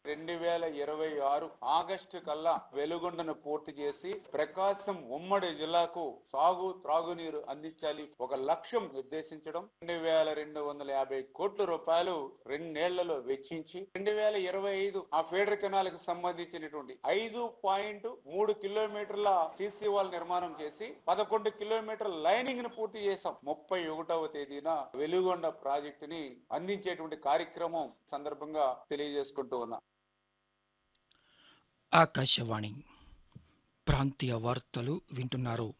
రెండు వేల ఇరవై ఆరు ఆగస్టు కల్లా వెలుగొండను పూర్తి చేసి ప్రకాశం ఉమ్మడి జిల్లాకు సాగు త్రాగునీరు అందించాలి ఒక లక్ష్యం నిర్దేశించడం రెండు వేల రెండు వందల యాభై కోట్ల రూపాయలు రెండేళ్లలో వెచ్చించి రెండు వేల ఇరవై ఐదు ఆ ఫీడర్ కెనాల్ కు సంబంధించినటువంటి ఐదు పాయింట్ మూడు కిలోమీటర్ల సీసీ వాల్ నిర్మాణం చేసి పదకొండు కిలోమీటర్ల లైనింగ్ ను పూర్తి చేశాం ముప్పై ఒకటవ తేదీన వెలుగొండ ప్రాజెక్టుని అందించేటువంటి కార్యక్రమం సందర్భంగా తెలియజేసుకుంటూ ఉన్నా ఆకాశవాణి ప్రాంతీయ వార్తలు వింటున్నారు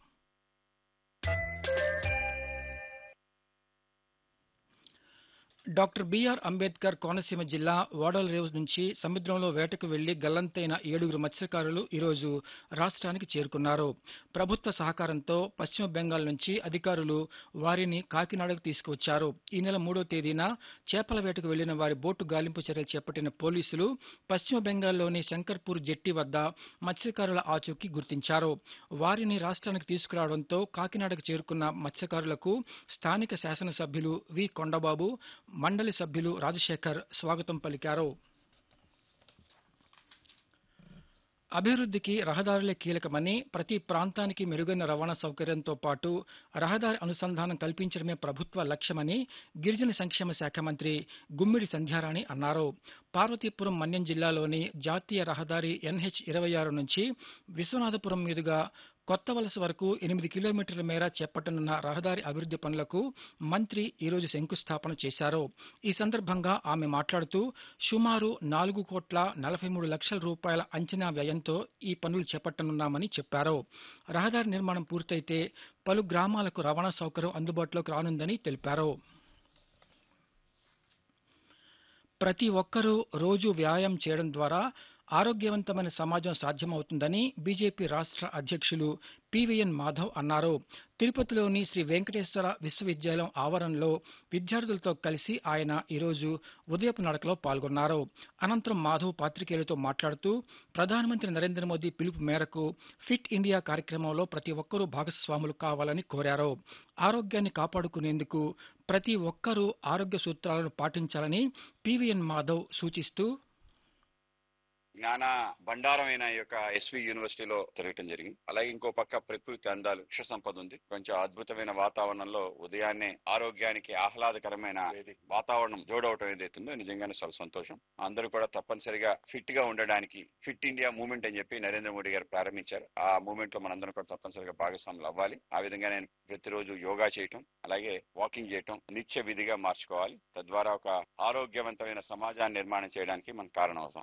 డాక్టర్ బిఆర్ అంబేద్కర్ కోనసీమ జిల్లా ఓడలరేవు నుంచి సముద్రంలో వేటకు వెళ్లి గల్లంతైన ఏడుగురు మత్స్యకారులు ఈరోజు రాష్ట్రానికి చేరుకున్నారు ప్రభుత్వ సహకారంతో పశ్చిమ బెంగాల్ నుంచి అధికారులు వారిని కాకినాడకు తీసుకువచ్చారు ఈ నెల మూడో తేదీన చేపల వేటకు వెళ్లిన వారి బోటు గాలింపు చర్యలు చేపట్టిన పోలీసులు పశ్చిమ బెంగాల్లోని శంకర్పూర్ జెట్టి వద్ద మత్స్యకారుల ఆచూకీ గుర్తించారు వారిని రాష్ట్రానికి తీసుకురావడంతో కాకినాడకు చేరుకున్న మత్స్యకారులకు స్థానిక శాసనసభ్యులు వి కొండబాబు మండలి సభ్యులు రాజశేఖర్ స్వాగతం పలికారు అభివృద్ధికి రహదారులే కీలకమని ప్రతి ప్రాంతానికి మెరుగైన రవాణా సౌకర్యంతో పాటు రహదారి అనుసంధానం కల్పించడమే ప్రభుత్వ లక్ష్యమని గిరిజన సంక్షేమ శాఖ మంత్రి గుమ్మిడి సంధ్యారాణి అన్నారు పార్వతీపురం మన్యం జిల్లాలోని జాతీయ రహదారి ఎన్హెచ్ ఇరవై ఆరు నుంచి విశ్వనాథపురం మీదుగా కొత్త వలస వరకు ఎనిమిది కిలోమీటర్ల మేర చేపట్టనున్న రహదారి అభివృద్ది పనులకు మంత్రి ఈరోజు శంకుస్థాపన చేశారు ఈ సందర్భంగా ఆమె మాట్లాడుతూ సుమారు నాలుగు కోట్ల నలభై మూడు లక్షల రూపాయల అంచనా వ్యయంతో ఈ పనులు చేపట్టనున్నామని చెప్పారు రహదారి నిర్మాణం పూర్తయితే పలు గ్రామాలకు రవాణా సౌకర్యం అందుబాటులోకి రానుందని తెలిపారు ప్రతి ఒక్కరూ రోజు వ్యాయామం చేయడం ద్వారా ఆరోగ్యవంతమైన సమాజం సాధ్యమవుతుందని బీజేపీ రాష్ట్ర అధ్యక్షులు పివిఎన్ మాధవ్ అన్నారు తిరుపతిలోని శ్రీ వెంకటేశ్వర విశ్వవిద్యాలయం ఆవరణలో విద్యార్థులతో కలిసి ఆయన ఈరోజు ఉదయపు నడకలో పాల్గొన్నారు అనంతరం మాధవ్ పాత్రికేయులతో మాట్లాడుతూ ప్రధానమంత్రి నరేంద్ర మోదీ పిలుపు మేరకు ఫిట్ ఇండియా కార్యక్రమంలో ప్రతి ఒక్కరూ భాగస్వాములు కావాలని కోరారు ఆరోగ్యాన్ని కాపాడుకునేందుకు ప్రతి ఒక్కరూ ఆరోగ్య సూత్రాలను పాటించాలని పివిఎన్ మాధవ్ సూచిస్తూ జ్ఞాన బండారమైన ఈ యొక్క ఎస్వి యూనివర్సిటీలో తిరగటం జరిగింది అలాగే ఇంకో పక్క ప్రకృతి అందాలు వృక్ష సంపద ఉంది కొంచెం అద్భుతమైన వాతావరణంలో ఉదయాన్నే ఆరోగ్యానికి ఆహ్లాదకరమైన వాతావరణం జోడవటం ఏదైతుందో నిజంగానే చాలా సంతోషం అందరూ కూడా తప్పనిసరిగా ఫిట్ గా ఉండడానికి ఫిట్ ఇండియా మూవ్మెంట్ అని చెప్పి నరేంద్ర మోడీ గారు ప్రారంభించారు ఆ మూవ్మెంట్ లో మనందరం కూడా తప్పనిసరిగా భాగస్వాములు అవ్వాలి ఆ విధంగా నేను ప్రతిరోజు యోగా చేయటం అలాగే వాకింగ్ చేయటం నిత్య విధిగా మార్చుకోవాలి తద్వారా ఒక ఆరోగ్యవంతమైన సమాజాన్ని నిర్మాణం చేయడానికి మనం కారణం అవుతాం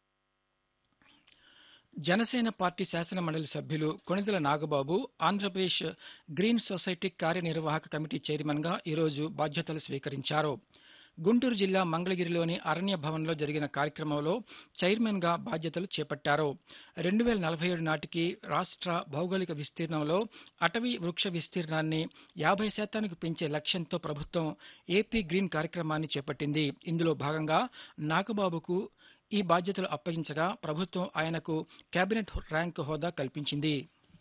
జనసేన పార్టీ శాసన మండలి సభ్యులు కొణిదెల నాగబాబు ఆంధ్రప్రదేశ్ గ్రీన్ సొసైటీ కార్యనిర్వాహక కమిటీ చైర్మన్ గా ఈరోజు బాధ్యతలు స్వీకరించారు గుంటూరు జిల్లా మంగళగిరిలోని అరణ్య భవన్లో జరిగిన కార్యక్రమంలో చైర్మన్ గా బాధ్యతలు చేపట్టారు రెండు వేల నలభై ఏడు నాటికి రాష్ట్ర భౌగోళిక విస్తీర్ణంలో అటవీ వృక్ష విస్తీర్ణాన్ని యాభై శాతానికి పెంచే లక్ష్యంతో ప్రభుత్వం ఏపీ గ్రీన్ కార్యక్రమాన్ని చేపట్టింది ఇందులో భాగంగా నాగబాబుకు ఈ బాధ్యతలు అప్పగించగా ప్రభుత్వం ఆయనకు కేబినెట్ ర్యాంక్ హోదా కల్పించింది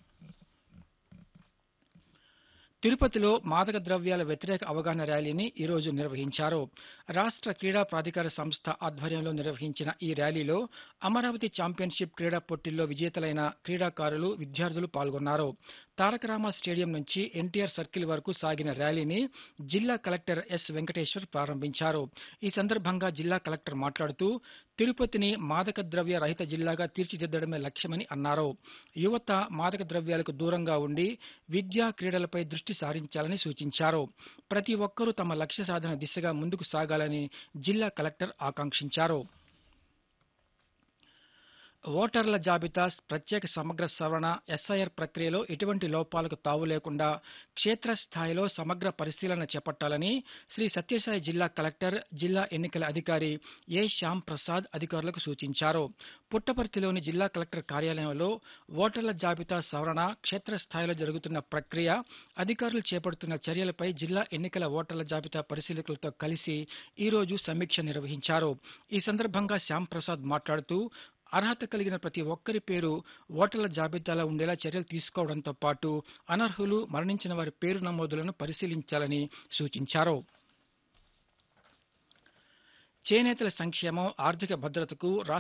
తిరుపతిలో మాదక ద్రవ్యాల వ్యతిరేక అవగాహన ర్యాలీని ఈరోజు నిర్వహించారు రాష్ట్ర క్రీడా ప్రాధికార సంస్థ ఆధ్వర్యంలో నిర్వహించిన ఈ ర్యాలీలో అమరావతి ఛాంపియన్షిప్ క్రీడా పోటీల్లో విజేతలైన క్రీడాకారులు విద్యార్థులు పాల్గొన్నారు తారకరామ స్టేడియం నుంచి ఎన్టీఆర్ సర్కిల్ వరకు సాగిన ర్యాలీని జిల్లా కలెక్టర్ ఎస్ వెంకటేశ్వర్ ప్రారంభించారు ఈ సందర్భంగా జిల్లా కలెక్టర్ మాట్లాడుతూ తిరుపతిని మాదక ద్రవ్య రహిత జిల్లాగా తీర్చిదిద్దడమే లక్ష్యమని అన్నారు యువత మాదక ద్రవ్యాలకు దూరంగా ఉండి విద్యా క్రీడలపై దృష్టి సారించాలని సూచించారు ప్రతి ఒక్కరూ తమ లక్ష్య సాధన దిశగా ముందుకు సాగాలని జిల్లా కలెక్టర్ ఆకాంక్షించారు ఓటర్ల జాబితా ప్రత్యేక సమగ్ర సవరణ ఎస్ఐఆర్ ప్రక్రియలో ఎటువంటి లోపాలకు తావు లేకుండా క్షేత్రస్థాయిలో సమగ్ర పరిశీలన చేపట్టాలని శ్రీ సత్యసాయి జిల్లా కలెక్టర్ జిల్లా ఎన్నికల అధికారి ఏ శ్యామ్ ప్రసాద్ అధికారులకు సూచించారు పుట్టపర్తిలోని జిల్లా కలెక్టర్ కార్యాలయంలో ఓటర్ల జాబితా సవరణ క్షేత్రస్థాయిలో జరుగుతున్న ప్రక్రియ అధికారులు చేపడుతున్న చర్యలపై జిల్లా ఎన్నికల ఓటర్ల జాబితా పరిశీలకులతో కలిసి ఈ రోజు సమీక్ష నిర్వహించారు ఈ సందర్భంగా శ్యామ్ ప్రసాద్ మాట్లాడుతూ అర్హత కలిగిన ప్రతి ఒక్కరి పేరు ఓటర్ల జాబితాలో ఉండేలా చర్యలు తీసుకోవడంతో పాటు అనర్హులు మరణించిన వారి పేరు నమోదులను పరిశీలించాలని సూచించారు చేనేతల సంక్షేమం ఆర్థిక భద్రతకు